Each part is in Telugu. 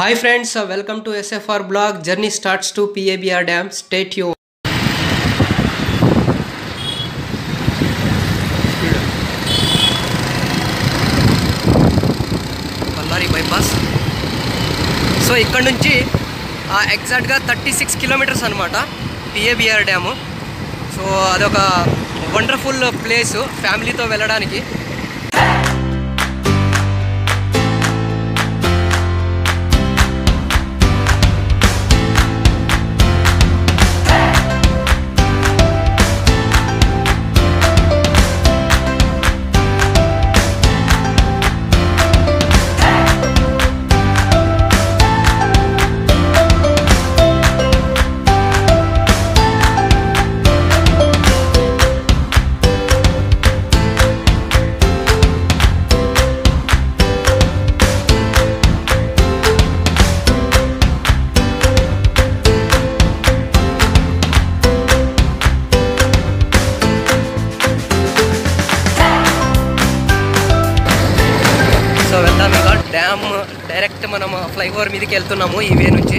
Hi friends, uh, welcome to SFR blog. Journey starts to PABR Dam. Stay tuned. Ballari bypass so ఇక్కడ నుంచి ఎగ్జాక్ట్గా థర్టీ సిక్స్ కిలోమీటర్స్ అనమాట పిఏబిఆర్ డ్యాము సో అదొక వండర్ఫుల్ ప్లేస్ ఫ్యామిలీతో వెళ్ళడానికి సో వెళ్దాం ఇక డ్యామ్ డైరెక్ట్ మనం ఫ్లైఓవర్ మీదకి వెళ్తున్నాము ఈ వే నుంచి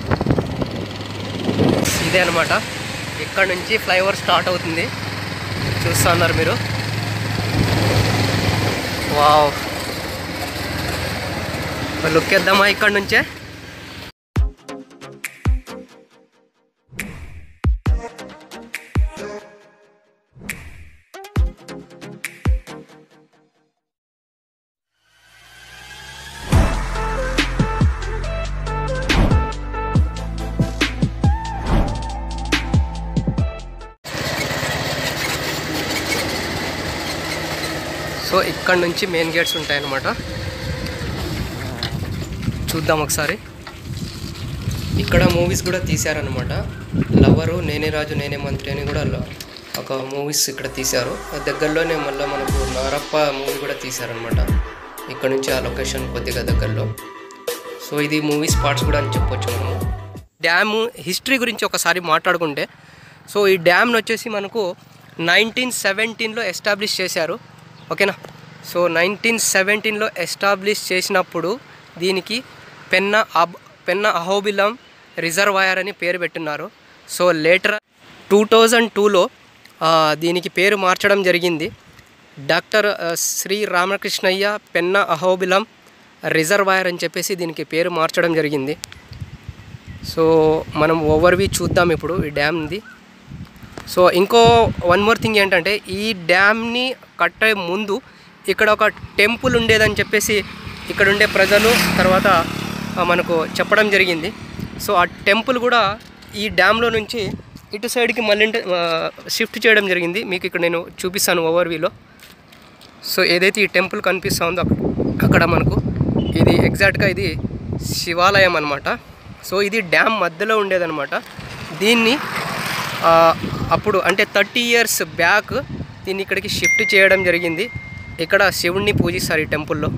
ఇదే అనమాట ఇక్కడ నుంచి ఫ్లైఓవర్ స్టార్ట్ అవుతుంది చూస్తా ఉన్నారు మీరు వావ్ లుక్ వేద్దామా ఇక్కడ నుంచే సో ఇక్కడ నుంచి మెయిన్ గేట్స్ ఉంటాయన్నమాట చూద్దాం ఒకసారి ఇక్కడ మూవీస్ కూడా తీశారనమాట లవరు నేనే రాజు నేనే మంత్రి అని కూడా లో- ఒక మూవీస్ ఇక్కడ తీశారు ఆ దగ్గరలోనే మళ్ళీ మనకు నారప్ప మూవీ కూడా తీశారనమాట ఇక్కడ నుంచి ఆ లొకేషన్ కొద్దిగా దగ్గరలో సో ఇది మూవీ స్పాట్స్ కూడా అని చెప్పొచ్చు మనము డ్యామ్ హిస్టరీ గురించి ఒకసారి మాట్లాడుకుంటే సో ఈ డ్యామ్ని వచ్చేసి మనకు నైన్టీన్ సెవెంటీన్లో ఎస్టాబ్లిష్ చేశారు ఓకేనా సో నైన్టీన్ సెవెంటీన్లో ఎస్టాబ్లిష్ చేసినప్పుడు దీనికి పెన్న అబ్ పెన్న అహోబిలం రిజర్వాయర్ అని పేరు పెట్టున్నారు సో లేటర్ టూ థౌజండ్ టూలో దీనికి పేరు మార్చడం జరిగింది డాక్టర్ ఆ, శ్రీ రామకృష్ణయ్య పెన్న అహోబిలం రిజర్వాయర్ అని చెప్పేసి దీనికి పేరు మార్చడం జరిగింది సో మనం ఓవర్వీ చూద్దాం ఇప్పుడు ఈ డ్యామ్ది సో ఇంకో వన్ మోర్ థింగ్ ఏంటంటే ఈ డ్యామ్ని కట్టే ముందు ఇక్కడ ఒక టెంపుల్ ఉండేదని చెప్పేసి ఇక్కడ ఉండే ప్రజలు తర్వాత ఆ, మనకు చెప్పడం జరిగింది సో ఆ టెంపుల్ కూడా ఈ డ్యామ్లో నుంచి ఇటు సైడ్కి మళ్ళీ షిఫ్ట్ చేయడం జరిగింది మీకు ఇక్కడ నేను చూపిస్తాను ఓవర్వ్యూలో సో ఏదైతే ఈ టెంపుల్ కనిపిస్తూ ఉందో అక్కడ అక్కడ మనకు ఇది ఎగ్జాక్ట్గా ఇది శివాలయం అనమాట సో ఇది డ్యామ్ మధ్యలో ఉండేదన్నమాట దీన్ని ఆ, అప్పుడు అంటే థర్టీ ఇయర్స్ బ్యాక్ దీన్ని ఇక్కడికి షిఫ్ట్ చేయడం జరిగింది ఇక్కడ శివుణ్ణి పూజిస్తారు ఈ టెంపుల్లో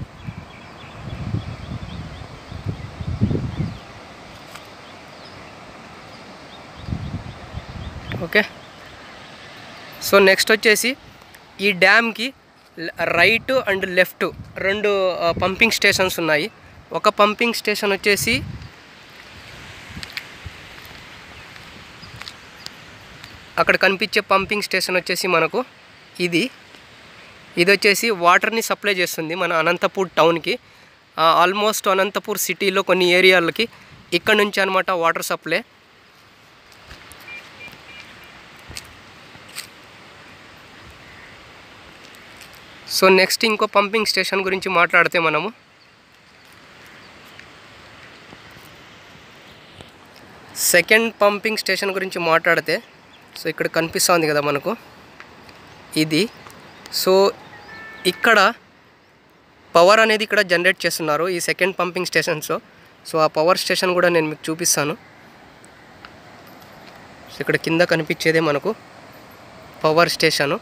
ఓకే సో నెక్స్ట్ వచ్చేసి ఈ డ్యామ్కి రైట్ అండ్ లెఫ్ట్ రెండు పంపింగ్ స్టేషన్స్ ఉన్నాయి ఒక పంపింగ్ స్టేషన్ వచ్చేసి అక్కడ కనిపించే పంపింగ్ స్టేషన్ వచ్చేసి మనకు ఇది ఇది వచ్చేసి వాటర్ని సప్లై చేస్తుంది మన అనంతపూర్ టౌన్కి ఆల్మోస్ట్ అనంతపూర్ సిటీలో కొన్ని ఏరియాలకి ఇక్కడ నుంచి అనమాట వాటర్ సప్లై సో నెక్స్ట్ ఇంకో పంపింగ్ స్టేషన్ గురించి మాట్లాడితే మనము సెకండ్ పంపింగ్ స్టేషన్ గురించి మాట్లాడితే సో ఇక్కడ కనిపిస్తుంది కదా మనకు ఇది సో ఇక్కడ పవర్ అనేది ఇక్కడ జనరేట్ చేస్తున్నారు ఈ సెకండ్ పంపింగ్ స్టేషన్స్ సో ఆ పవర్ స్టేషన్ కూడా నేను మీకు చూపిస్తాను సో ఇక్కడ కింద కనిపించేదే మనకు పవర్ స్టేషను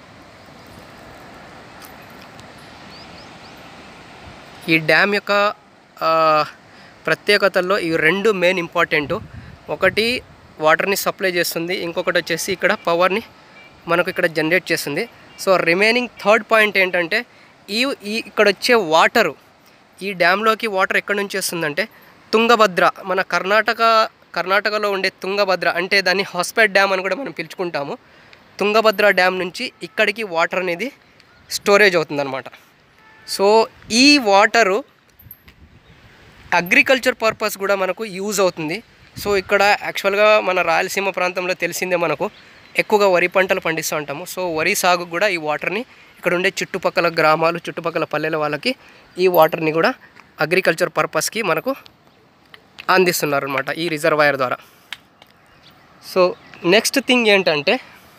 ఈ డ్యామ్ యొక్క ఆ, ప్రత్యేకతల్లో ఈ రెండు మెయిన్ ఇంపార్టెంట్ ఒకటి వాటర్ని సప్లై చేస్తుంది ఇంకొకటి వచ్చేసి ఇక్కడ పవర్ని మనకు ఇక్కడ జనరేట్ చేస్తుంది సో రిమైనింగ్ థర్డ్ పాయింట్ ఏంటంటే ఈ ఈ ఇక్కడ వచ్చే వాటరు ఈ డ్యామ్లోకి వాటర్ ఎక్కడి నుంచి వస్తుందంటే తుంగభద్ర మన కర్ణాటక కర్ణాటకలో ఉండే తుంగభద్ర అంటే దాన్ని హాస్పేట్ డ్యామ్ అని కూడా మనం పిలుచుకుంటాము తుంగభద్ర డ్యామ్ నుంచి ఇక్కడికి వాటర్ అనేది స్టోరేజ్ అవుతుందన్నమాట సో ఈ వాటరు అగ్రికల్చర్ పర్పస్ కూడా మనకు యూజ్ అవుతుంది సో ఇక్కడ యాక్చువల్గా మన రాయలసీమ ప్రాంతంలో తెలిసిందే మనకు ఎక్కువగా వరి పంటలు పండిస్తూ ఉంటాము సో వరి సాగు కూడా ఈ వాటర్ని ఇక్కడ ఉండే చుట్టుపక్కల గ్రామాలు చుట్టుపక్కల పల్లెల వాళ్ళకి ఈ వాటర్ని కూడా అగ్రికల్చర్ పర్పస్కి మనకు అందిస్తున్నారు అనమాట ఈ రిజర్వాయర్ ద్వారా సో నెక్స్ట్ థింగ్ ఏంటంటే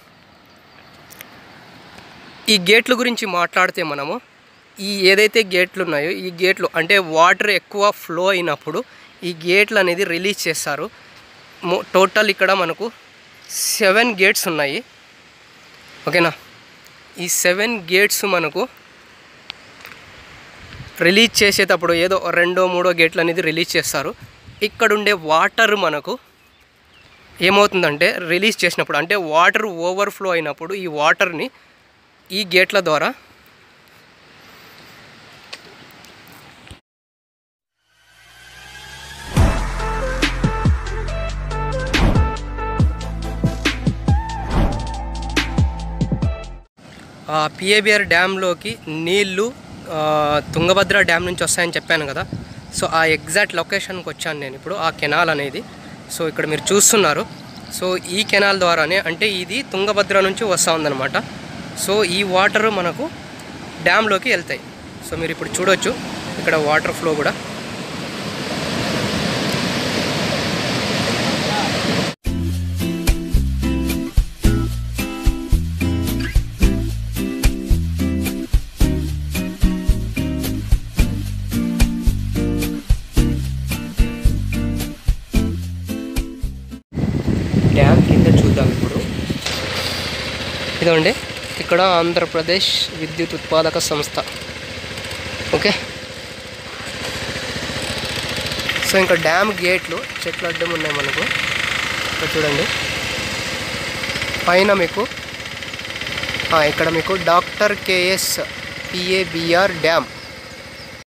ఈ గేట్ల గురించి మాట్లాడితే మనము ఈ ఏదైతే గేట్లు ఉన్నాయో ఈ గేట్లు అంటే వాటర్ ఎక్కువ ఫ్లో అయినప్పుడు ఈ గేట్లు అనేది రిలీజ్ చేస్తారు మో- టోటల్ ఇక్కడ మనకు సెవెన్ గేట్స్ ఉన్నాయి ఓకేనా ఈ సెవెన్ గేట్స్ మనకు రిలీజ్ చేసేటప్పుడు ఏదో రెండో మూడో గేట్లు అనేది రిలీజ్ చేస్తారు ఇక్కడ ఉండే వాటర్ మనకు ఏమవుతుందంటే రిలీజ్ చేసినప్పుడు అంటే వాటర్ ఓవర్ఫ్లో అయినప్పుడు ఈ వాటర్ని ఈ గేట్ల ద్వారా ఆ పిఏబిఆర్ డ్యామ్లోకి నీళ్లు ఆ, తుంగభద్ర డ్యామ్ నుంచి వస్తాయని చెప్పాను కదా సో ఆ ఎగ్జాక్ట్ లొకేషన్కి వచ్చాను నేను ఇప్పుడు ఆ కెనాల్ అనేది సో ఇక్కడ మీరు చూస్తున్నారు సో ఈ కెనాల్ ద్వారానే అంటే ఇది తుంగభద్ర నుంచి వస్తూ ఉందన్నమాట సో ఈ వాటర్ మనకు డ్యామ్లోకి వెళ్తాయి సో మీరు ఇప్పుడు చూడొచ్చు ఇక్కడ వాటర్ ఫ్లో కూడా డ్యామ్ కింద చూద్దాం ఇప్పుడు ఇదండి ఇక్కడ ఆంధ్రప్రదేశ్ విద్యుత్ ఉత్పాదక సంస్థ ఓకే సో ఇంకా డ్యామ్ గేట్లు చెట్లు అడ్డం ఉన్నాయి మనకు ఇక్కడ చూడండి పైన మీకు ఆ, ఇక్కడ మీకు డాక్టర్ కేఎస్ పిఏబిఆర్ డ్యామ్